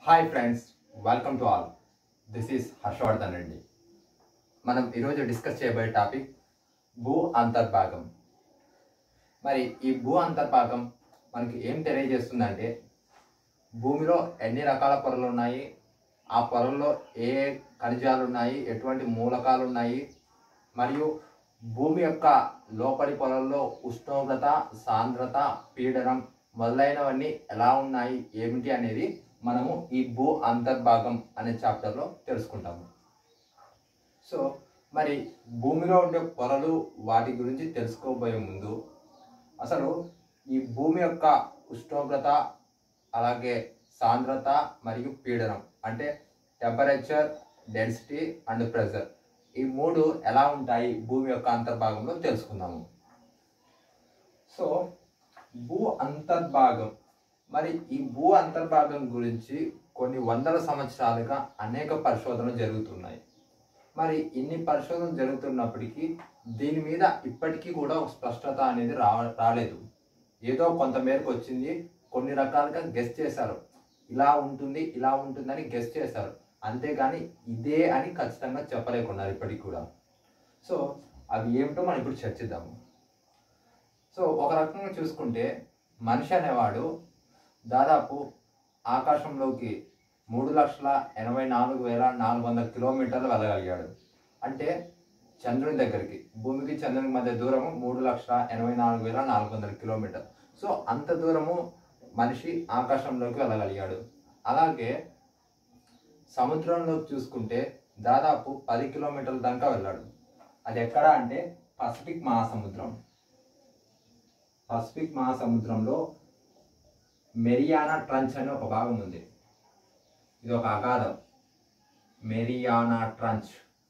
hi friends welcome to all this is Harshavardhan Reddy మనం ఈరోజు discuss చేయబోయే టాపిక్ భూ అంతర్భాగం మరి ఈ భూ అంతర్భాగం మనకి ఏం తెలియజేస్తుందంటే భూమిలో ఎన్ని రకాల పొరలు ఉన్నాయి ఆ పొరల్లో ఏ ఏ ఖనిజాలు ఉన్నాయి ఎటువంటి మూలకాలు ఉన్నాయి మరియు భూమి యొక్క లోపలి పొరల్లో ఉష్ణోగ్రత సాంద్రత పీడనం మొదలైనవన్నీ ఎలా ఉన్నాయి ఏమిటి అనేది మనము ఈ భూ అంతర్భాగం అనే చాప్టర్లో తెలుసుకుంటాము సో మరి భూమిలో ఉండే పొరలు వాటి గురించి తెలుసుకోబోయే ముందు అసలు ఈ భూమి యొక్క ఉష్ణోగ్రత అలాగే సాంద్రత మరియు పీడనం అంటే టెంపరేచర్ డెన్సిటీ అండ్ ప్రెషర్ ఈ మూడు ఎలా ఉంటాయి భూమి యొక్క అంతర్భాగంలో తెలుసుకుందాము సో భూ అంతర్భాగం మరి ఈ భూ అంతర్భాగం గురించి కొన్ని వందల సంవత్సరాలుగా అనేక పరిశోధనలు జరుగుతున్నాయి మరి ఇన్ని పరిశోధనలు జరుగుతున్నప్పటికీ దీని మీద ఇప్పటికీ కూడా ఒక స్పష్టత అనేది రా రాలేదు ఏదో కొంత మేరకు వచ్చింది కొన్ని రకాలుగా గెస్ చేశారు ఇలా ఉంటుంది ఇలా ఉంటుందని గెస్ చేశారు అంతేగాని ఇదే అని ఖచ్చితంగా చెప్పలేకున్నారు ఇప్పటికి కూడా సో అవి ఏమిటో మనం ఇప్పుడు చర్చిద్దాము సో ఒక రకంగా చూసుకుంటే మనిషి అనేవాడు దాదాపు ఆకాశంలోకి మూడు లక్షల ఎనభై నాలుగు వేల నాలుగు వందల కిలోమీటర్లు వెళ్ళగలిగాడు అంటే చంద్రుని దగ్గరికి భూమికి చంద్రునికి మధ్య దూరము మూడు లక్షల ఎనభై నాలుగు వేల నాలుగు వందల కిలోమీటర్ సో అంత దూరము మనిషి ఆకాశంలోకి వెళ్ళగలిగాడు అలాగే సముద్రంలోకి చూసుకుంటే దాదాపు పది కిలోమీటర్ల దాకా వెళ్ళాడు అది ఎక్కడ అంటే పసిఫిక్ మహాసముద్రం పసిఫిక్ మహాసముద్రంలో మెరియానా ట్రంచ్ అనే ఒక భాగం ఉంది ఇది ఒక అగాధం మెరియానా ట్రంచ్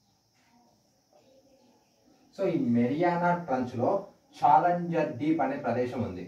సో ఈ మెరియానా ట్రంచ్లో ఛాలెంజర్ డీప్ అనే ప్రదేశం ఉంది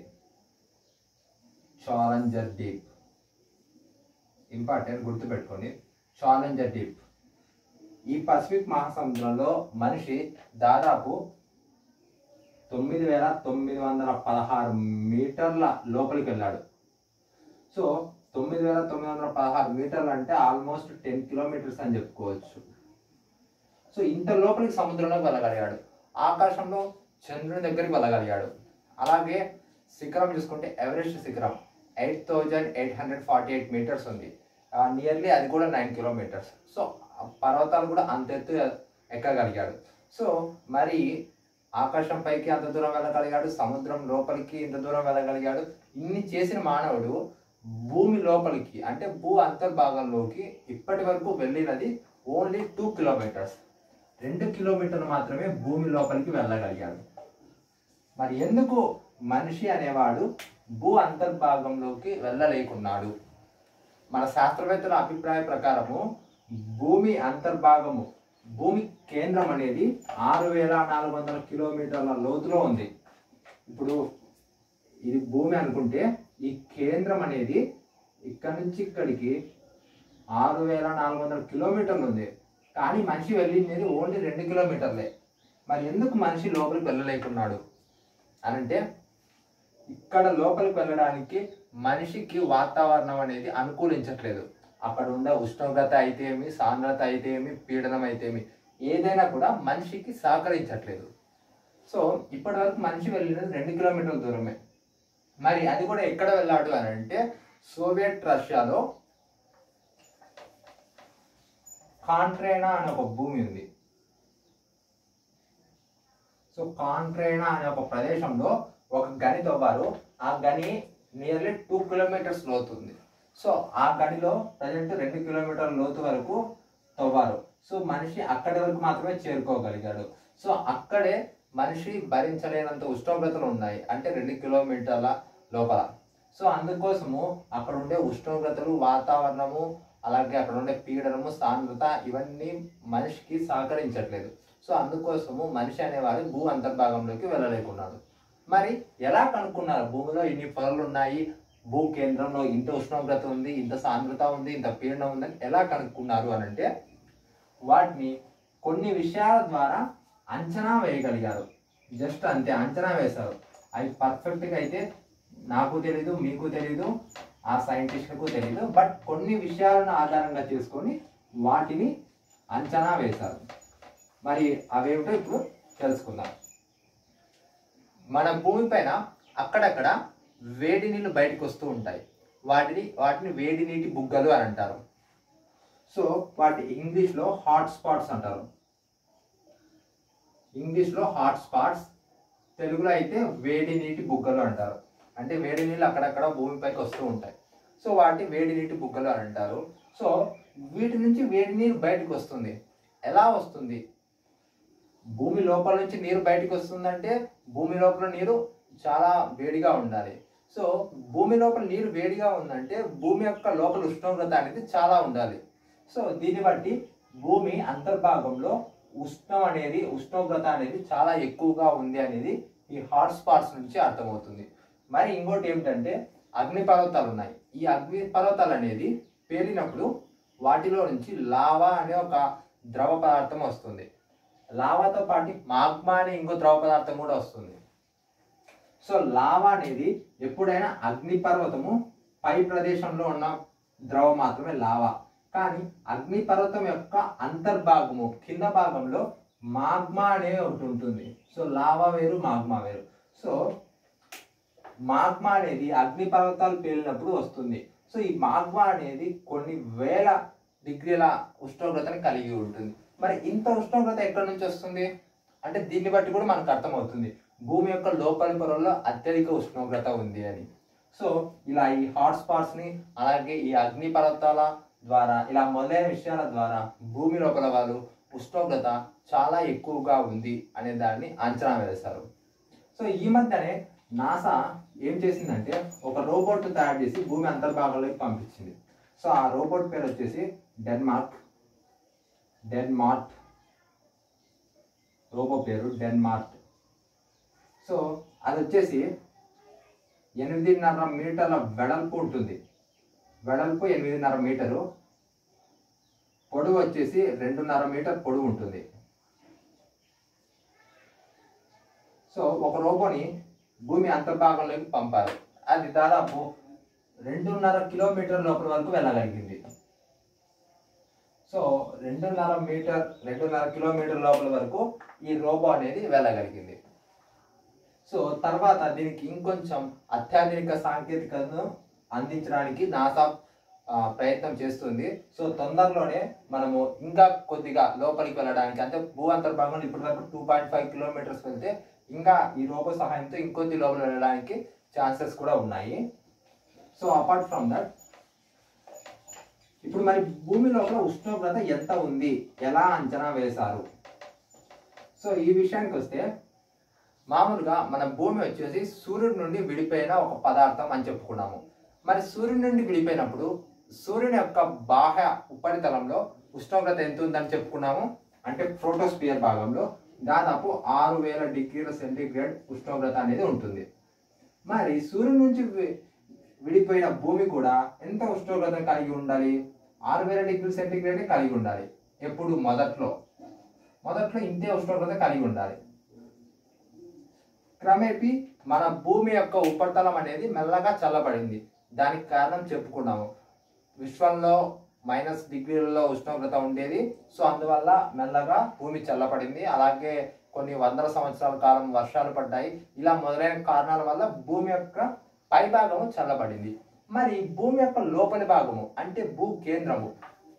ఛాలెంజర్ డీప్ ఇంపార్టెంట్ గుర్తుపెట్టుకోండి ఛాలెంజర్ డీప్ ఈ పసిఫిక్ మహాసముద్రంలో మనిషి దాదాపు తొమ్మిది వేల తొమ్మిది వందల పదహారు మీటర్ల లోపలికి వెళ్ళాడు సో తొమ్మిది వేల తొమ్మిది వందల పదహారు మీటర్లు అంటే ఆల్మోస్ట్ టెన్ కిలోమీటర్స్ అని చెప్పుకోవచ్చు సో ఇంత లోపలికి సముద్రంలోకి వెళ్ళగలిగాడు ఆకాశంలో చంద్రుని దగ్గరికి వెళ్ళగలిగాడు అలాగే శిఖరం చూసుకుంటే ఎవరెస్ట్ శిఖరం eight thousand eight hundred forty eight metres ఉంది నియర్లీ అది కూడా నైన్ కిలోమీటర్స్ సో ఆ పర్వతాలు కూడా అంత ఎత్తు ఎక్కగలిగాడు సో మరి ఆకాశం పైకి అంత దూరం వెళ్ళగలిగాడు సముద్రం లోపలికి ఇంత దూరం వెళ్ళగలిగాడు ఇన్ని చేసిన మానవుడు భూమి లోపలికి అంటే భూ అంతర్భాగంలోకి ఇప్పటి వరకు వెళ్ళినది ఓన్లీ టూ కిలోమీటర్స్ రెండు కిలోమీటర్లు మాత్రమే భూమి లోపలికి వెళ్ళగలిగాడు మరి ఎందుకు మనిషి అనేవాడు భూ అంతర్భాగంలోకి వెళ్ళలేకున్నాడు మన శాస్త్రవేత్తల అభిప్రాయ ప్రకారము భూమి అంతర్భాగము భూమి కేంద్రం అనేది ఆరు వేల నాలుగు వందల కిలోమీటర్ల లోతులో ఉంది ఇప్పుడు ఇది భూమి అనుకుంటే ఈ కేంద్రం అనేది ఇక్కడ నుంచి ఇక్కడికి ఆరు వేల నాలుగు వందల కిలోమీటర్లు ఉంది కానీ మనిషి వెళ్ళింది ఓన్లీ రెండు కిలోమీటర్లే మరి ఎందుకు మనిషి లోపలికి వెళ్ళలేకున్నాడు అని అంటే ఇక్కడ లోపలికి వెళ్ళడానికి మనిషికి వాతావరణం అనేది అనుకూలించట్లేదు అక్కడ ఉండే ఉష్ణోగ్రత అయితే ఏమి సాంద్రత అయితే ఏమి పీడనం అయితే ఏమి ఏదైనా కూడా మనిషికి సహకరించట్లేదు సో ఇప్పటి వరకు మనిషి వెళ్ళినది రెండు కిలోమీటర్ల దూరమే మరి అది కూడా ఎక్కడ వెళ్ళాడు అని అంటే సోవియట్ రష్యాలో కాంట్రేనా అనే ఒక భూమి ఉంది సో కాంట్రేనా అనే ఒక ప్రదేశంలో ఒక గని తవ్వారు ఆ గని నియర్లీ టూ కిలోమీటర్స్ లోతుంది సో ఆ గనిలో ప్రజెంట్ రెండు కిలోమీటర్ల లోతు వరకు తవ్వారు సో మనిషి అక్కడి వరకు మాత్రమే చేరుకోగలిగాడు సో అక్కడే మనిషి భరించలేనంత ఉష్ణోగ్రతలు ఉన్నాయి అంటే రెండు కిలోమీటర్ల లోపల సో అందుకోసము అక్కడ ఉండే ఉష్ణోగ్రతలు వాతావరణము అలాగే అక్కడ ఉండే పీడనము సాంద్రత ఇవన్నీ మనిషికి సహకరించట్లేదు సో అందుకోసము మనిషి అనేవాడు భూ అంతర్భాగంలోకి వెళ్ళలేకున్నాడు మరి ఎలా కనుక్కున్నారు భూమిలో ఇన్ని పొరలు ఉన్నాయి భూ కేంద్రంలో ఇంత ఉష్ణోగ్రత ఉంది ఇంత సాంద్రత ఉంది ఇంత పీడనం ఉందని ఎలా కనుక్కున్నారు అని అంటే వాటిని కొన్ని విషయాల ద్వారా అంచనా వేయగలిగారు జస్ట్ అంతే అంచనా వేశారు అవి పర్ఫెక్ట్గా అయితే నాకు తెలీదు మీకు తెలీదు ఆ సైంటిస్టులకు తెలియదు బట్ కొన్ని విషయాలను ఆధారంగా చేసుకొని వాటిని అంచనా వేశారు మరి అవేమిటో ఇప్పుడు తెలుసుకుందాం మన భూమి పైన అక్కడక్కడ వేడి నీళ్ళు బయటకు వస్తూ ఉంటాయి వాటిని వాటిని వేడి నీటి బుగ్గలు అని అంటారు సో వాటి ఇంగ్లీష్లో హాట్ స్పాట్స్ అంటారు ఇంగ్లీష్లో హాట్ స్పాట్స్ తెలుగులో అయితే వేడి నీటి బుగ్గలు అంటారు అంటే వేడి నీళ్ళు అక్కడక్కడ భూమిపైకి వస్తూ ఉంటాయి సో వాటి వేడి నీటి బుగ్గలు అని అంటారు సో వీటి నుంచి వేడి నీరు బయటకు వస్తుంది ఎలా వస్తుంది భూమి లోపల నుంచి నీరు బయటకు వస్తుందంటే భూమి లోపల నీరు చాలా వేడిగా ఉండాలి సో భూమి లోపల నీరు వేడిగా ఉందంటే భూమి యొక్క లోపల ఉష్ణోగ్రత అనేది చాలా ఉండాలి సో దీన్ని బట్టి భూమి అంతర్భాగంలో ఉష్ణం అనేది ఉష్ణోగ్రత అనేది చాలా ఎక్కువగా ఉంది అనేది ఈ హాట్ స్పాట్స్ నుంచి అర్థమవుతుంది మరి ఇంకోటి ఏమిటంటే అగ్ని పర్వతాలు ఉన్నాయి ఈ అగ్ని పర్వతాలు అనేది పేలినప్పుడు వాటిలో నుంచి లావా అనే ఒక ద్రవ పదార్థం వస్తుంది లావాతో పాటు మాగ్మా అనే ఇంకో ద్రవ పదార్థం కూడా వస్తుంది సో లావా అనేది ఎప్పుడైనా అగ్ని పర్వతము పై ప్రదేశంలో ఉన్న ద్రవం మాత్రమే లావా కానీ అగ్ని పర్వతం యొక్క అంతర్భాగము కింద భాగంలో మాగ్మా అనే ఒకటి ఉంటుంది సో లావా వేరు మాగ్మా వేరు సో మాగ్మా అనేది అగ్ని పర్వతాలు పేలినప్పుడు వస్తుంది సో ఈ మాగ్మా అనేది కొన్ని వేల డిగ్రీల ఉష్ణోగ్రతని కలిగి ఉంటుంది మరి ఇంత ఉష్ణోగ్రత ఎక్కడి నుంచి వస్తుంది అంటే దీన్ని బట్టి కూడా మనకు అర్థమవుతుంది భూమి యొక్క లోపలి పొరల్లో అత్యధిక ఉష్ణోగ్రత ఉంది అని సో ఇలా ఈ హాట్ స్పాట్స్ ని అలాగే ఈ అగ్ని పర్వతాల ద్వారా ఇలా మొదలైన విషయాల ద్వారా భూమి లోపల వాళ్ళు ఉష్ణోగ్రత చాలా ఎక్కువగా ఉంది అనే దాన్ని అంచనా వేశారు సో ఈ మధ్యనే నాసా ఏం చేసిందంటే ఒక రోబోట్ తయారు చేసి భూమి అంతర్భాగంలోకి పంపించింది సో ఆ రోబోట్ పేరు వచ్చేసి డెన్మార్క్ డెన్మార్ట్ రోబో పేరు డెన్మార్ట్ సో అది వచ్చేసి ఎనిమిదిన్నర మీటర్ల వెడల్పు ఉంటుంది వెడల్పు ఎనిమిదిన్నర మీటరు పొడవు వచ్చేసి రెండున్నర మీటర్ పొడవు ఉంటుంది సో ఒక రోబోని భూమి అంతర్భాగంలోకి పంపారు అది దాదాపు రెండున్నర కిలోమీటర్ లోపల వరకు వెళ్ళగలిగింది సో రెండున్నర మీటర్ రెండున్నర కిలోమీటర్ లోపల వరకు ఈ రోబో అనేది వెళ్ళగలిగింది సో తర్వాత దీనికి ఇంకొంచెం అత్యాధునిక సాంకేతికతను అందించడానికి నాసా ఆ, ప్రయత్నం చేస్తుంది సో తొందరలోనే మనము ఇంకా కొద్దిగా లోపలికి వెళ్ళడానికి అంటే భూ అంతర్భాగంలో ఇప్పటి వరకు టూ పాయింట్ ఫైవ్ కిలోమీటర్స్ వెళ్తే ఇంకా ఈ రోబో సహాయంతో ఇంకొద్ది లోపల వెళ్ళడానికి ఛాన్సెస్ కూడా ఉన్నాయి సో అపార్ట్ ఫ్రమ్ దట్ ఇప్పుడు మరి భూమి లోపల ఉష్ణోగ్రత ఎంత ఉంది ఎలా అంచనా వేశారు సో ఈ విషయానికి వస్తే మామూలుగా మన భూమి వచ్చేసి సూర్యుడి నుండి విడిపోయిన ఒక పదార్థం అని చెప్పుకున్నాము మరి సూర్యుడి నుండి విడిపోయినప్పుడు సూర్యుని యొక్క బాహ్య ఉపరితలంలో ఉష్ణోగ్రత ఎంత ఉందని చెప్పుకున్నాము అంటే ప్రోటోస్పియర్ భాగంలో దాదాపు ఆరు వేల డిగ్రీల సెంటీగ్రేడ్ ఉష్ణోగ్రత అనేది ఉంటుంది మరి సూర్యుడి నుంచి వి- విడిపోయిన భూమి కూడా ఎంత ఉష్ణోగ్రత కలిగి ఉండాలి ఆరు వేల డిగ్రీల సెంటీగ్రేడ్ కలిగి ఉండాలి ఎప్పుడు మొదట్లో మొదట్లో ఇంతే ఉష్ణోగ్రత కలిగి ఉండాలి క్రమేపీ మన భూమి యొక్క ఉపరితలం అనేది మెల్లగా చల్లబడింది దానికి కారణం చెప్పుకున్నాము విశ్వంలో మైనస్ డిగ్రీలలో ఉష్ణోగ్రత ఉండేది సో అందువల్ల మెల్లగా భూమి చల్లబడింది అలాగే కొన్ని వందల సంవత్సరాల కాలం వర్షాలు పడ్డాయి ఇలా మొదలైన కారణాల వల్ల భూమి యొక్క పై భాగము చల్లబడింది మరి భూమి యొక్క లోపలి భాగము అంటే భూ కేంద్రము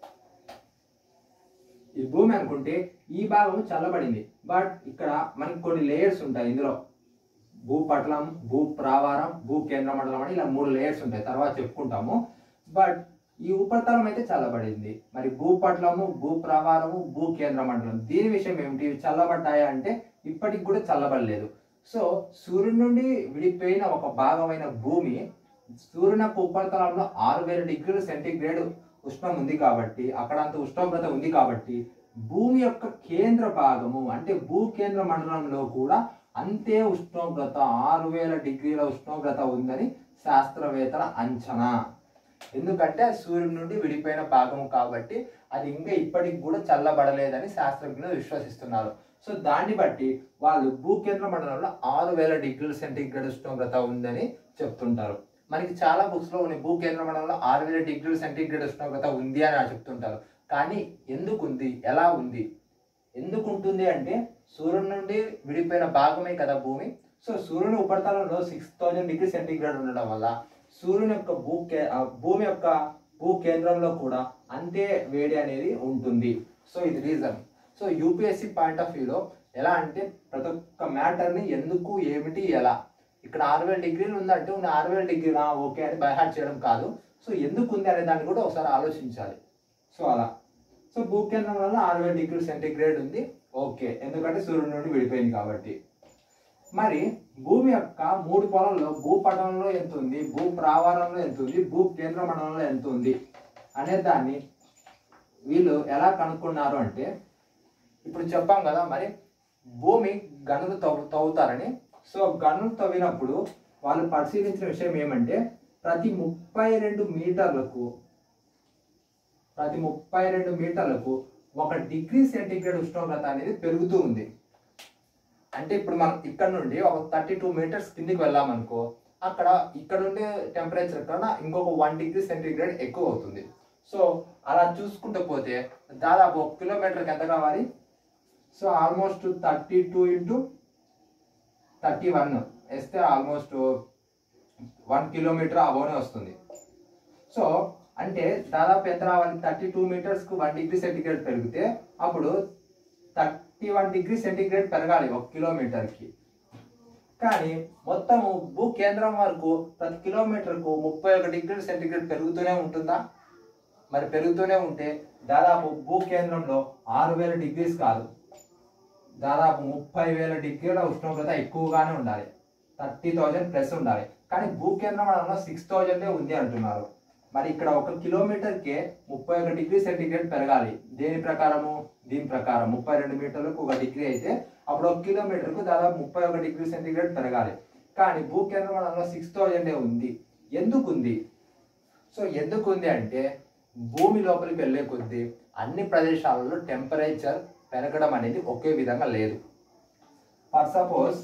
ఈ భూమి అనుకుంటే ఈ భాగం చల్లబడింది బట్ ఇక్కడ మనకి కొన్ని లేయర్స్ ఉంటాయి ఇందులో భూపటలం భూ ప్రావారం భూ కేంద్ర మండలం అని ఇలా మూడు లేయర్స్ ఉంటాయి తర్వాత చెప్పుకుంటాము బట్ ఈ ఉపరితలం అయితే చల్లబడింది మరి భూపటలము భూ ప్రావారము భూ కేంద్ర మండలం దీని విషయం ఏమిటి ఇవి చల్లబడ్డాయా అంటే ఇప్పటికి కూడా చల్లబడలేదు సో సూర్యుడి నుండి విడిపోయిన ఒక భాగమైన భూమి సూర్యుని యొక్క ఉపరితలంలో ఆరు వేల డిగ్రీల సెంటీగ్రేడ్ ఉష్ణం ఉంది కాబట్టి అక్కడ అంత ఉష్ణోగ్రత ఉంది కాబట్టి భూమి యొక్క కేంద్ర భాగము అంటే భూ కేంద్ర మండలంలో కూడా అంతే ఉష్ణోగ్రత ఆరు వేల డిగ్రీల ఉష్ణోగ్రత ఉందని శాస్త్రవేత్తల అంచనా ఎందుకంటే అది సూర్యుడి నుండి విడిపోయిన భాగము కాబట్టి అది ఇంకా ఇప్పటికి కూడా చల్లబడలేదని శాస్త్రజ్ఞులు విశ్వసిస్తున్నారు సో దాన్ని బట్టి వాళ్ళు భూకేంద్ర మండలంలో ఆరు వేల డిగ్రీల సెంటీగ్రేడ్ ఉష్ణోగ్రత ఉందని చెప్తుంటారు మనకి చాలా బుక్స్ లో ఉన్నాయి భూ కేంద్ర మండలంలో ఆరు వేల డిగ్రీల సెంటీగ్రేడ్ ఉష్ణోగ్రత ఉంది అని చెప్తుంటారు కానీ ఎందుకు ఉంది ఎలా ఉంది ఎందుకు ఉంటుంది అంటే సూర్యుడి నుండి విడిపోయిన భాగమే కదా భూమి సో సూర్యుని ఉపరితలంలో సిక్స్ థౌజండ్ డిగ్రీ సెంటీగ్రేడ్ ఉండడం వల్ల సూర్యుని యొక్క భూ కే- ఆ భూమి యొక్క భూ కేంద్రంలో కూడా అంతే వేడి అనేది ఉంటుంది సో ఇది reason so UPSC point of వ్యూలో ఎలా అంటే ప్రతి ఒక్క మ్యాటర్ని ఎందుకు ఏమిటి ఎలా ఇక్కడ ఆరు వేల డిగ్రీలు ఉందంటే ఉన్న ఆరు వేల డిగ్రీలా ఓకే అని బైహార్ట్ చేయడం కాదు సో ఎందుకు ఉంది అనే దాన్ని కూడా ఒకసారి ఆలోచించాలి సో అలా సో భూ కేంద్రం వల్ల ఆరు వేల డిగ్రీ సెంటీగ్రేడ్ ఉంది ఓకే ఎందుకంటే సూర్యుడి నుండి విడిపోయింది కాబట్టి మరి భూమి యొక్క మూడు పొలంలో భూపటంలో ఎంత ఉంది భూ ప్రావారంలో ఎంత ఉంది భూ కేంద్ర మండలంలో ఎంత ఉంది అనే దాన్ని వీళ్ళు ఎలా కనుక్కున్నారు అంటే ఇప్పుడు చెప్పాం కదా మరి భూమి గనులు తవ్వు తవ్వుతారని సో గనులు తవ్వినప్పుడు వాళ్ళు పరిశీలించిన విషయం ఏమంటే ప్రతి ముప్పై రెండు మీటర్లకు ప్రతి ముప్పై రెండు మీటర్లకు ఒక డిగ్రీ సెంటీగ్రేడ్ ఉష్ణోగ్రత అనేది పెరుగుతూ ఉంది అంటే ఇప్పుడు మనం ఇక్కడ నుండి ఒక థర్టీ టూ మీటర్స్ కిందికి వెళ్ళామనుకో అక్కడ ఇక్కడ ఉండే టెంపరేచర్ కన్నా ఇంకొక వన్ డిగ్రీ సెంటీగ్రేడ్ ఎక్కువ అవుతుంది సో అలా చూసుకుంటూ పోతే దాదాపు ఒక కిలోమీటర్కి ఎంత కావాలి so almost thirty two into thirty one వేస్తే ఆల్మోస్ట్ వన్ కిలోమీటర్ అబోనే వస్తుంది సో అంటే దాదాపు ఎంత రావాలి థర్టీ టూ మీటర్స్కు వన్ డిగ్రీ సెంటిగ్రేడ్ పెరిగితే అప్పుడు థర్టీ వన్ డిగ్రీ సెంటిగ్రేడ్ పెరగాలి ఒక కిలోమీటర్కి కానీ మొత్తం భూ కేంద్రం వరకు ప్రతి కిలోమీటర్కు ముప్పై ఒక డిగ్రీ సెంటిగ్రేడ్ పెరుగుతూనే ఉంటుందా మరి పెరుగుతూనే ఉంటే దాదాపు భూ కేంద్రంలో ఆరు వేల డిగ్రీస్ కాదు దాదాపు ముప్పై వేల డిగ్రీల ఉష్ణోగ్రత ఎక్కువగానే ఉండాలి థర్టీ థౌజండ్ ప్లస్ ఉండాలి కానీ భూ కేంద్రం మండలంలో సిక్స్ థౌజండే ఉంది అంటున్నారు మరి ఇక్కడ ఒక కిలోమీటర్కే ముప్పై ఒక డిగ్రీ సెంటిగ్రేడ్ పెరగాలి దేని ప్రకారము దీని ప్రకారం ముప్పై రెండు మీటర్లకు ఒక డిగ్రీ అయితే అప్పుడు ఒక కిలోమీటర్కు దాదాపు ముప్పై ఒక డిగ్రీ సెంటిగ్రేడ్ పెరగాలి కానీ భూ కేంద్ర మండలంలో సిక్స్ థౌజండే ఉంది ఎందుకు ఉంది సో ఎందుకు ఉంది అంటే భూమి లోపలికి వెళ్ళే కొద్దీ అన్ని ప్రదేశాలలో టెంపరేచర్ పెరగడం అనేది ఒకే విధంగా లేదు ఫర్ సపోజ్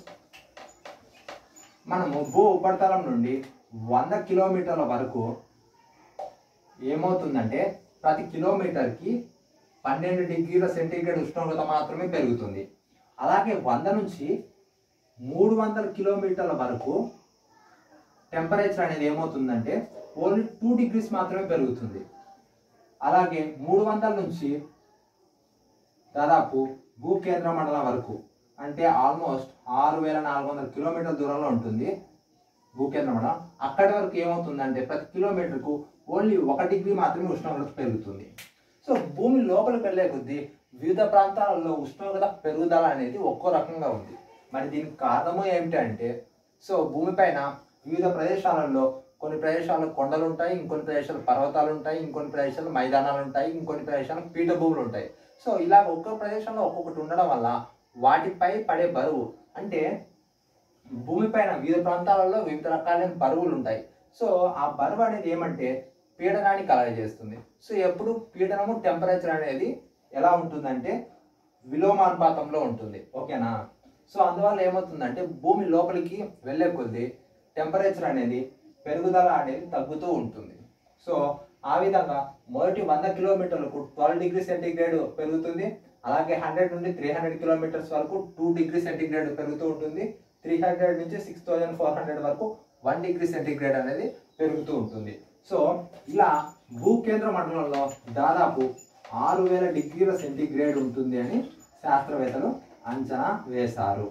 మనము భూ ఉపరితలం నుండి వంద కిలోమీటర్ల వరకు ఏమవుతుందంటే ప్రతి కిలోమీటర్కి పన్నెండు డిగ్రీల సెంటీగ్రేడ్ ఉష్ణోగ్రత మాత్రమే పెరుగుతుంది అలాగే వంద నుంచి మూడు వందల కిలోమీటర్ల వరకు టెంపరేచర్ అనేది ఏమవుతుందంటే ఓన్లీ టూ డిగ్రీస్ మాత్రమే పెరుగుతుంది అలాగే మూడు వందల నుంచి దాదాపు భూ కేంద్ర మండలం వరకు అంటే ఆల్మోస్ట్ ఆరు వేల నాలుగు వందల కిలోమీటర్ల దూరంలో ఉంటుంది భూకేంద్ర మండలం అక్కడి వరకు ఏమవుతుందంటే ప్రతి కిలోమీటర్కు ఓన్లీ ఒక డిగ్రీ మాత్రమే ఉష్ణోగ్రత పెరుగుతుంది సో భూమి లోపలికి వెళ్ళే కొద్దీ వివిధ ప్రాంతాలలో ఉష్ణోగ్రత పెరుగుదల అనేది ఒక్కో రకంగా ఉంది మరి దీనికి కారణము ఏమిటంటే సో భూమిపైన వివిధ ప్రదేశాలలో కొన్ని ప్రదేశాల్లో కొండలు ఉంటాయి ఇంకొన్ని ప్రదేశాలు పర్వతాలు ఉంటాయి ఇంకొన్ని ప్రదేశాలు మైదానాలు ఉంటాయి ఇంకొన్ని ప్రదేశాలు పీఠభూములు ఉంటాయి సో ఇలా ఒక్కొక్క ప్రదేశంలో ఒక్కొక్కటి ఉండడం వల్ల వాటిపై పడే బరువు అంటే భూమిపైన వివిధ ప్రాంతాలలో వివిధ రకాలైన బరువులు ఉంటాయి సో ఆ బరువు అనేది ఏమంటే పీడనాన్ని కలగజేస్తుంది సో ఎప్పుడు పీడనము టెంపరేచర్ అనేది ఎలా ఉంటుందంటే విలోమానుపాతంలో ఉంటుంది ఓకేనా సో అందువల్ల ఏమవుతుందంటే భూమి లోపలికి వెళ్ళే కొద్దీ టెంపరేచర్ అనేది పెరుగుదల అనేది తగ్గుతూ ఉంటుంది సో ఆ విధంగా మొదటి వంద కిలోమీటర్లకు ట్వెల్వ్ డిగ్రీ సెంటీగ్రేడ్ పెరుగుతుంది అలాగే హండ్రెడ్ నుండి త్రీ హండ్రెడ్ కిలోమీటర్స్ వరకు టూ డిగ్రీ సెంటీగ్రేడ్ పెరుగుతూ ఉంటుంది త్రీ హండ్రెడ్ నుంచి సిక్స్ థౌజండ్ ఫోర్ హండ్రెడ్ వరకు వన్ డిగ్రీ సెంటీగ్రేడ్ అనేది పెరుగుతూ ఉంటుంది సో ఇలా భూకేంద్ర మండలంలో దాదాపు ఆరు వేల డిగ్రీల సెంటీగ్రేడ్ ఉంటుంది అని శాస్త్రవేత్తలు అంచనా వేశారు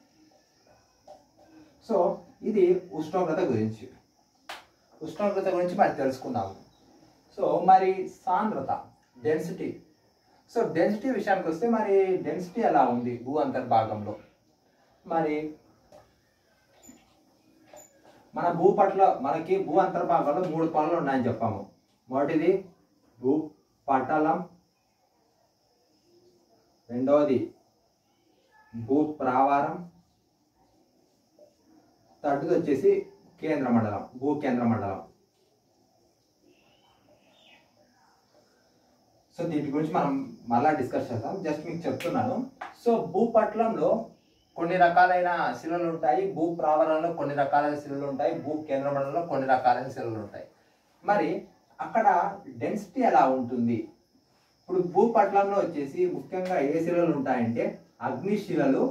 సో ఇది ఉష్ణోగ్రత గురించి ఉష్ణోగ్రత గురించి మరి తెలుసుకుందాము సో మరి సాంద్రత డెన్సిటీ సో డెన్సిటీ విషయానికి వస్తే మరి డెన్సిటీ ఎలా ఉంది భూ అంతర్భాగంలో మరి మన భూ పట్ల మనకి భూ అంతర్భాగంలో మూడు పనులు ఉన్నాయని చెప్పాము మొదటిది భూ పటలం రెండవది భూ ప్రావారం థర్డ్ది వచ్చేసి కేంద్ర మండలం భూ కేంద్ర మండలం సో దీని గురించి మనం మళ్ళా డిస్కస్ చేద్దాం జస్ట్ మీకు చెప్తున్నాను సో భూపట్లంలో కొన్ని రకాలైన శిలలు ఉంటాయి భూ ప్రావరణలో కొన్ని రకాలైన శిలలు ఉంటాయి భూ కేంద్ర మండలంలో కొన్ని రకాలైన శిలలు ఉంటాయి మరి అక్కడ డెన్సిటీ ఎలా ఉంటుంది ఇప్పుడు భూపట్లంలో వచ్చేసి ముఖ్యంగా ఏ శిలలు ఉంటాయంటే అగ్నిశిలలు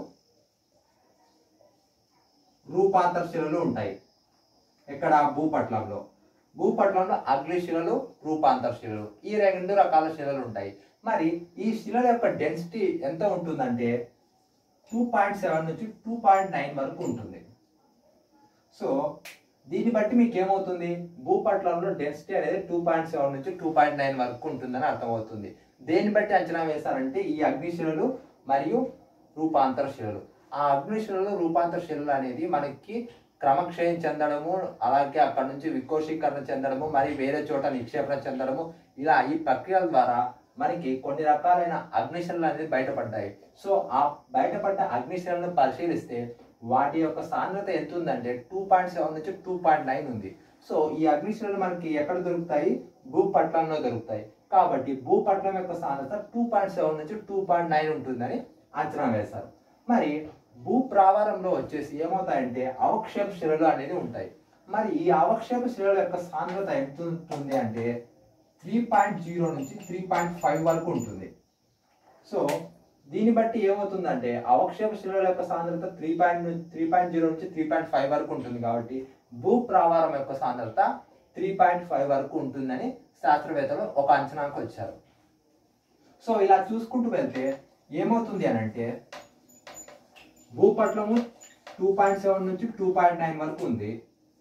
రూపాంతర శిలలు ఉంటాయి ఇక్కడ భూపట్లంలో భూపట్లంలో అగ్నిశిలలు రూపాంతర శిలలు ఈ రెండు రకాల శిలలు ఉంటాయి మరి ఈ శిలల యొక్క డెన్సిటీ ఎంత ఉంటుందంటే టూ పాయింట్ సెవెన్ నుంచి టూ పాయింట్ నైన్ వరకు ఉంటుంది సో దీన్ని బట్టి మీకు ఏమవుతుంది భూపట్లంలో డెన్సిటీ అనేది టూ పాయింట్ సెవెన్ నుంచి టూ పాయింట్ నైన్ వరకు ఉంటుందని అర్థమవుతుంది దేన్ని బట్టి అంచనా వేశారంటే ఈ అగ్నిశిలలు మరియు రూపాంతర శిలలు ఆ అగ్నిశిలలు రూపాంతర శిలలు అనేది మనకి క్రమక్షయం చెందడము అలాగే అక్కడ నుంచి వికోషీకరణ చెందడము మరి వేరే చోట నిక్షేపణ చెందడము ఇలా ఈ ప్రక్రియల ద్వారా మనకి కొన్ని రకాలైన అగ్నిశిలలు అనేది బయటపడ్డాయి సో ఆ బయటపడ్డ అగ్నిశిలను పరిశీలిస్తే వాటి యొక్క సాంద్రత ఎంత ఉందంటే టూ పాయింట్ సెవెన్ నుంచి టూ పాయింట్ నైన్ ఉంది సో ఈ అగ్నిశిలలు మనకి ఎక్కడ దొరుకుతాయి భూపట్లంలో దొరుకుతాయి కాబట్టి భూపట్లం యొక్క సాంద్రత టూ పాయింట్ సెవెన్ నుంచి టూ పాయింట్ నైన్ ఉంటుందని అంచనా వేశారు మరి భూ ప్రావారంలో వచ్చేసి ఏమవుతాయంటే అవక్షేప శిలలు అనేది ఉంటాయి మరి ఈ అవక్షేప శిలల యొక్క సాంద్రత ఎంత ఉంటుంది అంటే త్రీ పాయింట్ జీరో నుంచి త్రీ పాయింట్ ఫైవ్ వరకు ఉంటుంది సో దీన్ని బట్టి ఏమవుతుందంటే అవక్షేప శిలల యొక్క సాంద్రత three point three point zero నుంచి త్రీ పాయింట్ ఫైవ్ వరకు ఉంటుంది కాబట్టి భూ ప్రావారం యొక్క సాంద్రత త్రీ పాయింట్ ఫైవ్ వరకు ఉంటుందని శాస్త్రవేత్తలు ఒక అంచనాకు వచ్చారు సో ఇలా చూసుకుంటూ వెళ్తే ఏమవుతుంది అని అంటే భూపట్లము టూ పాయింట్ సెవెన్ నుంచి టూ పాయింట్ నైన్ వరకు ఉంది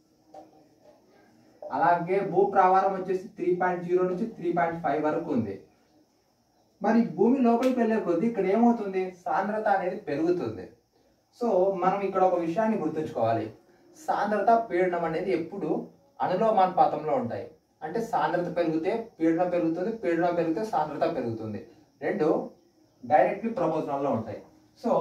అలాగే భూ ప్రావారం వచ్చేసి త్రీ పాయింట్ జీరో నుంచి త్రీ పాయింట్ ఫైవ్ వరకు ఉంది మరి భూమి లోపలికి వెళ్ళే కొద్దీ ఇక్కడ ఏమవుతుంది సాంద్రత అనేది పెరుగుతుంది సో మనం ఇక్కడ ఒక విషయాన్ని గుర్తుంచుకోవాలి సాంద్రత పీడనం అనేది ఎప్పుడు అనులోమానుపాతంలో ఉంటాయి అంటే సాంద్రత పెరిగితే పీడనం పెరుగుతుంది పీడనం పెరిగితే సాంద్రత పెరుగుతుంది రెండు డైరెక్ట్లీ ప్రపోజనల్లో ఉంటాయి సో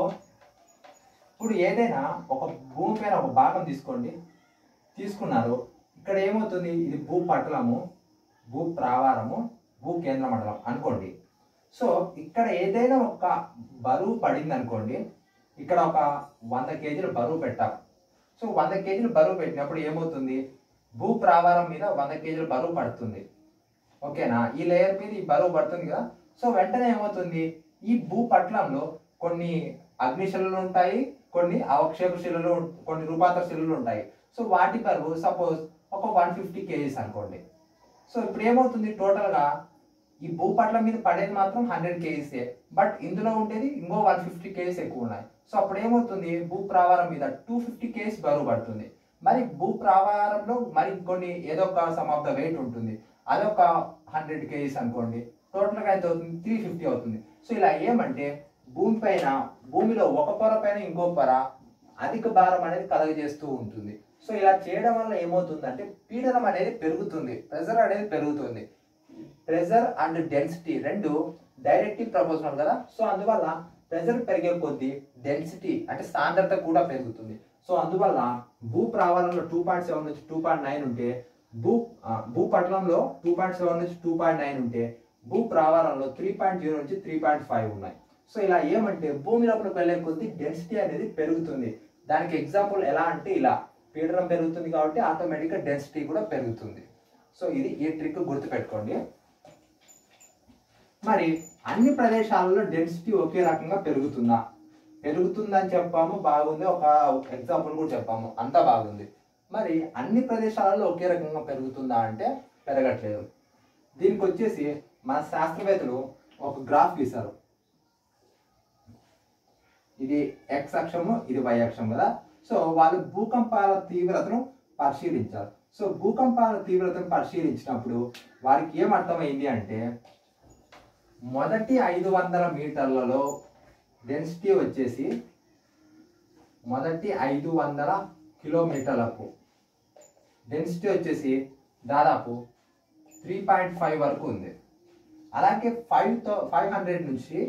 ఇప్పుడు ఏదైనా ఒక భూమి పైన ఒక భాగం తీసుకోండి తీసుకున్నారు ఇక్కడ ఏమవుతుంది ఇది భూ పటలము భూ ప్రావారము భూ కేంద్ర మండలం అనుకోండి సో ఇక్కడ ఏదైనా ఒక బరువు పడింది అనుకోండి ఇక్కడ ఒక వంద కేజీలు బరువు పెట్టాం సో వంద కేజీలు బరువు పెట్టినప్పుడు ఏమవుతుంది భూ ప్రావారం మీద వంద కేజీలు బరువు పడుతుంది ఓకేనా ఈ లేయర్ మీద ఈ బరువు పడుతుంది కదా సో వెంటనే ఏమవుతుంది ఈ భూ పట్లంలో కొన్ని అగ్నిశిలలు ఉంటాయి కొన్ని అవక్షేప శిలలు కొన్ని రూపాంతర శిలలు ఉంటాయి సో వాటి బరువు సపోజ్ ఒక వన్ ఫిఫ్టీ కేజీస్ అనుకోండి సో ఇప్పుడు ఏమవుతుంది టోటల్గా ఈ భూపట్లం మీద పడేది మాత్రం హండ్రెడ్ కేజీసే బట్ ఇందులో ఉండేది ఇంకో వన్ ఫిఫ్టీ కేజీస్ ఎక్కువ ఉన్నాయి సో అప్పుడు ఏమవుతుంది భూ ప్రావారం మీద టూ ఫిఫ్టీ కేజీస్ బరువు పడుతుంది మరి భూ ప్రావారంలో మరి కొన్ని ఏదో ఒక సమ్ ఆఫ్ ద వెయిట్ ఉంటుంది అదొక హండ్రెడ్ కేజీస్ అనుకోండి టోటల్గా ఎంత అవుతుంది త్రీ ఫిఫ్టీ అవుతుంది సో ఇలా ఏమంటే భూమి పైన భూమిలో ఒక పొర పైన ఇంకో పొర అధిక భారం అనేది కలుగజేస్తూ ఉంటుంది సో ఇలా చేయడం వల్ల ఏమవుతుందంటే పీడనం అనేది పెరుగుతుంది ప్రెజర్ అనేది పెరుగుతుంది ప్రెజర్ అండ్ డెన్సిటీ రెండు డైరెక్ట్లీ ప్రపోజనల్ కదా సో అందువల్ల ప్రెజర్ పెరిగే కొద్దీ డెన్సిటీ అంటే సాంద్రత కూడా పెరుగుతుంది సో అందువల్ల భూ ప్రావాలంలో టూ పాయింట్ సెవెన్ నుంచి టూ పాయింట్ నైన్ ఉంటే భూ ఆ, భూపటలంలో టూ పాయింట్ సెవెన్ నుంచి టూ పాయింట్ నైన్ ఉంటే భూ ప్రావారంలో త్రీ పాయింట్ జీరో నుంచి త్రీ పాయింట్ ఫైవ్ ఉన్నాయి సో ఇలా ఏమంటే భూమి లోపలికి వెళ్ళే కొద్దీ డెన్సిటీ అనేది పెరుగుతుంది దానికి ఎగ్జాంపుల్ ఎలా అంటే ఇలా పీడనం పెరుగుతుంది కాబట్టి ఆటోమేటిక్గా డెన్సిటీ కూడా పెరుగుతుంది సో ఇది ఈ ట్రిక్ గుర్తుపెట్టుకోండి మరి అన్ని ప్రదేశాలలో డెన్సిటీ ఒకే రకంగా పెరుగుతుందా పెరుగుతుందని చెప్పాము బాగుంది ఒక ఎగ్జాంపుల్ కూడా చెప్పాము అంతా బాగుంది మరి అన్ని ప్రదేశాలలో ఒకే రకంగా పెరుగుతుందా అంటే పెరగట్లేదు దీనికి వచ్చేసి మన శాస్త్రవేత్తలు ఒక గ్రాఫ్ గీశారు ఇది ఎక్స్ అక్షము ఇది వై అక్షం కదా సో వాళ్ళు భూకంపాల తీవ్రతను పరిశీలించారు సో భూకంపాల తీవ్రతను పరిశీలించినప్పుడు వారికి ఏం అర్థమైంది అంటే మొదటి ఐదు వందల మీటర్లలో డెన్సిటీ వచ్చేసి మొదటి ఐదు వందల కిలోమీటర్లకు డెన్సిటీ వచ్చేసి దాదాపు త్రీ పాయింట్ ఫైవ్ వరకు ఉంది అలాగే ఫైవ్ తో ఫైవ్ హండ్రెడ్ నుంచి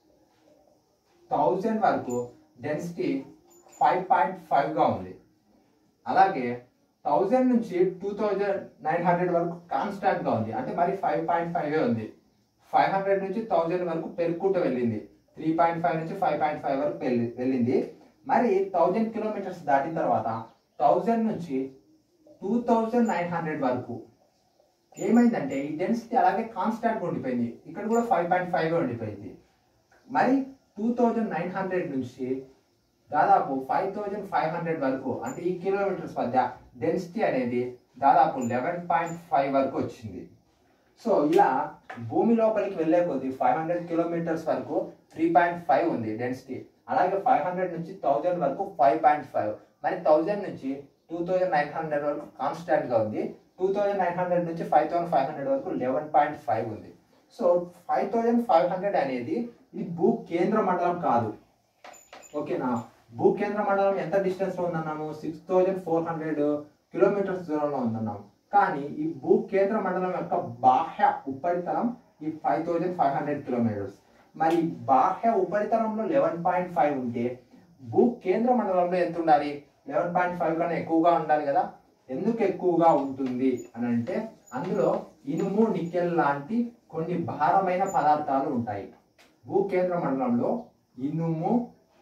థౌజండ్ వరకు డెన్సిటీ ఫైవ్ పాయింట్ ఫైవ్గా ఉంది అలాగే థౌజండ్ నుంచి టూ థౌజండ్ నైన్ హండ్రెడ్ వరకు కాన్స్టాంట్గా ఉంది అంటే మరి ఫైవ్ పాయింట్ ఫైవ్ ఉంది ఫైవ్ హండ్రెడ్ నుంచి థౌజండ్ వరకు పెరుగుకుంటూ వెళ్ళింది త్రీ పాయింట్ ఫైవ్ నుంచి ఫైవ్ పాయింట్ ఫైవ్ వరకు వెళ్ళి వెళ్ళింది మరి థౌజండ్ కిలోమీటర్స్ దాటిన తర్వాత థౌజండ్ నుంచి టూ థౌజండ్ నైన్ హండ్రెడ్ వరకు ఏమైందంటే ఈ డెన్సిటీ అలాగే కాన్స్టాంట్గా ఉండిపోయింది ఇక్కడ కూడా ఫైవ్ పాయింట్ ఫైవ్ ఉండిపోయింది మరి టూ థౌజండ్ నైన్ హండ్రెడ్ నుంచి దాదాపు ఫైవ్ థౌజండ్ ఫైవ్ హండ్రెడ్ వరకు అంటే ఈ కిలోమీటర్స్ మధ్య డెన్సిటీ అనేది దాదాపు లెవెన్ పాయింట్ ఫైవ్ వరకు వచ్చింది సో ఇలా భూమి లోపలికి వెళ్ళే కొద్దీ ఫైవ్ హండ్రెడ్ కిలోమీటర్స్ వరకు త్రీ పాయింట్ ఫైవ్ ఉంది డెన్సిటీ అలాగే ఫైవ్ హండ్రెడ్ నుంచి థౌజండ్ వరకు ఫైవ్ పాయింట్ ఫైవ్ మరి థౌజండ్ నుంచి టూ థౌజండ్ నైన్ హండ్రెడ్ వరకు కాన్స్టాంట్గా ఉంది టూ థౌజండ్ నైన్ హండ్రెడ్ నుంచి ఫైవ్ థౌసండ్ ఫైవ్ హండ్రెడ్ వరకు లెవెన్ పాయింట్ ఫైవ్ ఉంది so five thousand five hundred అనేది ఇది భూ కేంద్ర మండలం కాదు ఓకేనా భూ కేంద్ర మండలం ఎంత డిస్టెన్స్ లో ఉందన్నాము six thousand four hundred kilometres దూరంలో ఉందన్నాము కానీ ఈ భూ కేంద్ర మండలం యొక్క బాహ్య ఉపరితలం ఈ five thousand five hundred kilometres మరి బాహ్య ఉపరితలంలో లెవెన్ పాయింట్ ఫైవ్ ఉంటే భూ కేంద్ర మండలంలో ఎంత ఉండాలి లెవెన్ పాయింట్ ఫైవ్ కన్నా ఎక్కువగా ఉండాలి కదా ఎందుకు ఎక్కువగా ఉంటుంది అని అంటే అందులో ఇనుము నికెల్ లాంటి కొన్ని భారమైన పదార్థాలు ఉంటాయి భూ కేంద్ర మండలంలో ఇనుము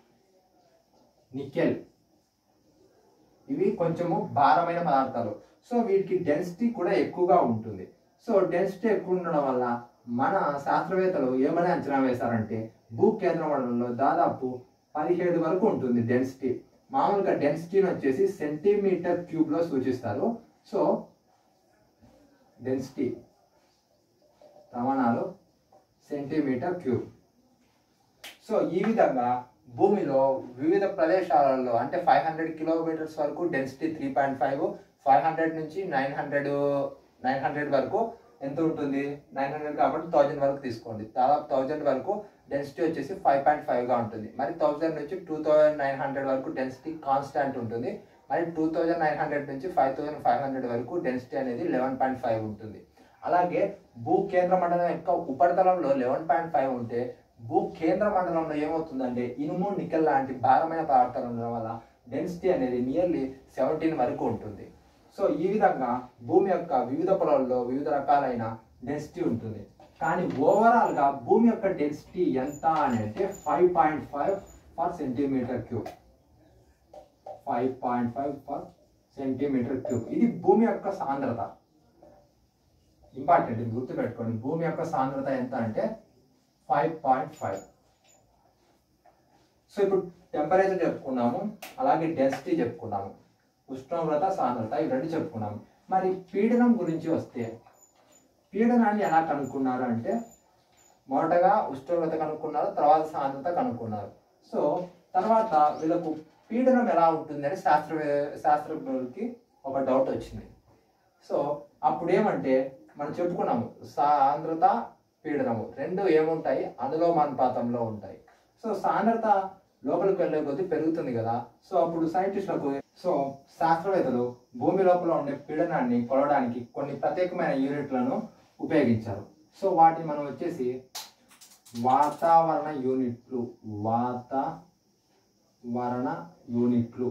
నికెల్ ఇవి కొంచెము భారమైన పదార్థాలు సో వీటికి డెన్సిటీ కూడా ఎక్కువగా ఉంటుంది సో డెన్సిటీ ఎక్కువ ఉండడం వల్ల మన శాస్త్రవేత్తలు ఏమని అంచనా వేశారంటే భూ కేంద్ర మండలంలో దాదాపు పదిహేడు వరకు ఉంటుంది డెన్సిటీ మామూలుగా డెన్సిటీని వచ్చేసి సెంటీమీటర్ క్యూబ్ లో సూచిస్తారు సో డెన్సిటీ ప్రమాణాలు సెంటీమీటర్ క్యూబ్ సో ఈ విధంగా భూమిలో వివిధ ప్రదేశాలలో అంటే ఫైవ్ హండ్రెడ్ కిలోమీటర్స్ వరకు density three point five five hundred నుంచి నైన్ హండ్రెడ్ నైన్ హండ్రెడ్ వరకు ఎంత ఉంటుంది నైన్ హండ్రెడ్ కాబట్టి థౌజండ్ వరకు తీసుకోండి దాదాపు థౌజండ్ వరకు డెన్సిటీ వచ్చేసి ఫైవ్ పాయింట్ ఫైవ్గా ఉంటుంది మరి థౌజండ్ నుంచి టూ థౌజండ్ నైన్ హండ్రెడ్ వరకు డెన్సిటీ కాన్స్టాంట్ ఉంటుంది మరి టూ థౌజండ్ నైన్ హండ్రెడ్ నుంచి ఫైవ్ థౌజండ్ ఫైవ్ హండ్రెడ్ వరకు డెన్సిటీ అనేది లెవెన్ పాయింట్ ఫైవ్ ఉంటుంది అలాగే భూ కేంద్ర మండలం యొక్క ఉపరితలంలో లెవెన్ పాయింట్ ఫైవ్ ఉంటే భూ కేంద్ర మండలంలో ఏమవుతుందంటే ఇనుము నికెల్ లాంటి భారమైన పదార్థాలు ఉండడం వల్ల డెన్సిటీ అనేది నియర్లీ సెవెంటీన్ వరకు ఉంటుంది సో ఈ విధంగా భూమి యొక్క వివిధ పొలాల్లో వివిధ రకాలైన డెన్సిటీ ఉంటుంది కానీ ఓవరాల్ గా భూమి యొక్క డెన్సిటీ ఎంత అని అంటే five point five per centimetre cube five point five per centimetre cube ఇది భూమి యొక్క సాంద్రత ఇంపార్టెంట్ ఇది గుర్తుపెట్టుకోండి భూమి యొక్క సాంద్రత ఎంత అంటే ఫైవ్ పాయింట్ ఫైవ్ సో ఇప్పుడు టెంపరేచర్ చెప్పుకున్నాము అలాగే డెన్సిటీ చెప్పుకున్నాము ఉష్ణోగ్రత సాంద్రత ఇవి రెండు చెప్పుకున్నాము మరి పీడనం గురించి వస్తే పీడనాన్ని ఎలా కనుక్కున్నారు అంటే మొదటగా ఉష్ణోగ్రత కనుక్కున్నారు తర్వాత సాంద్రత కనుక్కున్నారు సో తర్వాత వీళ్ళకు పీడనం ఎలా ఉంటుందని శాస్త్ర శాస్త్రజ్ఞులకి ఒక డౌట్ వచ్చింది సో అప్పుడు ఏమంటే మనం చెప్పుకున్నాము సాంద్రత పీడనము రెండు ఏముంటాయి అనులోమానుపాతంలో ఉంటాయి సో సాంద్రత లోపలికి వెళ్ళే కొద్దీ పెరుగుతుంది కదా సో అప్పుడు సైంటిస్టులకు సో శాస్త్రవేత్తలు భూమి లోపల ఉండే పీడనాన్ని కొలవడానికి కొన్ని ప్రత్యేకమైన యూనిట్లను ఉపయోగించారు సో వాటిని మనం వచ్చేసి వాతావరణ యూనిట్లు వాతావరణ యూనిట్లు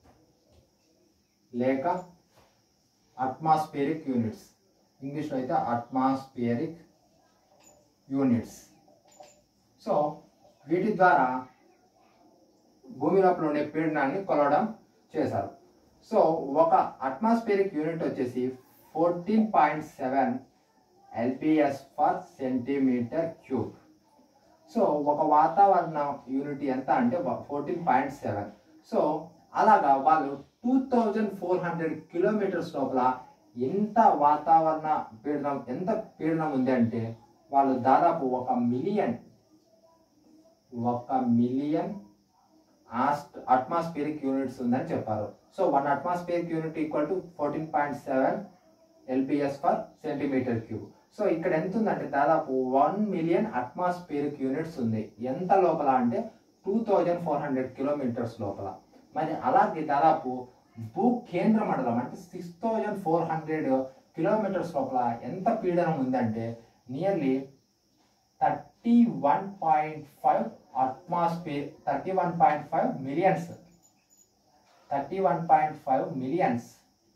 లేక అట్మాస్ఫియరిక్ యూనిట్స్ ఇంగ్లీష్లో అయితే అట్మాస్ఫియరిక్ యూనిట్స్ సో వీటి ద్వారా భూమి లోపల ఉండే పీడనాన్ని కొలవడం చేశారు సో ఒక అట్మాస్ఫియరిక్ యూనిట్ వచ్చేసి fourteen point seven LPS for centimetre cube so ఒక వాతావరణ యూనిట్ ఎంత అంటే ఫోర్టీన్ పాయింట్ సెవెన్ సో అలాగా వాళ్ళు two thousand four hundred kilometers లోపల ఎంత వాతావరణ పీడనం ఎంత పీడనం ఉంది అంటే వాళ్ళు దాదాపు ఒక మిలియన్ ఒక మిలియన్ ఆస్ట్ అట్మాస్ఫియరిక్ యూనిట్స్ ఉందని చెప్పారు so one atmospheric unit equal to fourteen point seven LPS per centimetre cube so ఇక్కడ ఎంత ఉందంటే దాదాపు వన్ మిలియన్ అట్మాస్ఫియరిక్ యూనిట్స్ ఉంది ఎంత లోపల అంటే two thousand four hundred kilometers లోపల మరి అలాగే దాదాపు భూ కేంద్ర మండలం అంటే six thousand four hundred kilometers లోపల ఎంత పీడనం ఉందంటే nearly thirty one point five atmosphere thirty one point five millions thirty one point five millions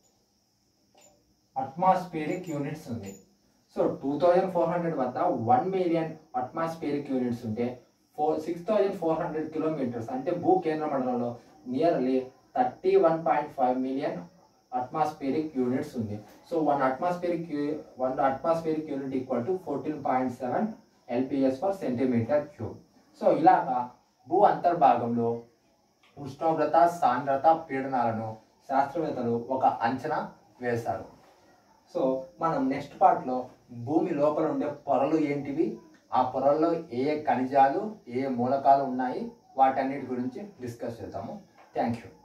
atmospheric units ఉంది so two thousand four hundred వద్ద వన్ మిలియన్ అట్మాస్ఫియరిక్ యూనిట్స్ ఉంటే four six thousand four hundred kilometers అంటే భూ కేంద్ర మండలంలో nearly thirty one point five million atmospheric units ఉంది so one atmospheric one atmospheric unit equal to fourteen point seven LPS per centimetre cube so ఇలాగా భూ అంతర్భాగంలో ఉష్ణోగ్రత సాంద్రత పీడనాలను శాస్త్రవేత్తలు ఒక అంచనా వేశారు సో మనం నెక్స్ట్ పార్ట్లో భూమి లోపల ఉండే పొరలు ఏంటివి ఆ పొరల్లో ఏ ఏ ఖనిజాలు ఏ ఏ మూలకాలు ఉన్నాయి వాటన్నిటి గురించి డిస్కస్ చేద్దాము థ్యాంక్ యూ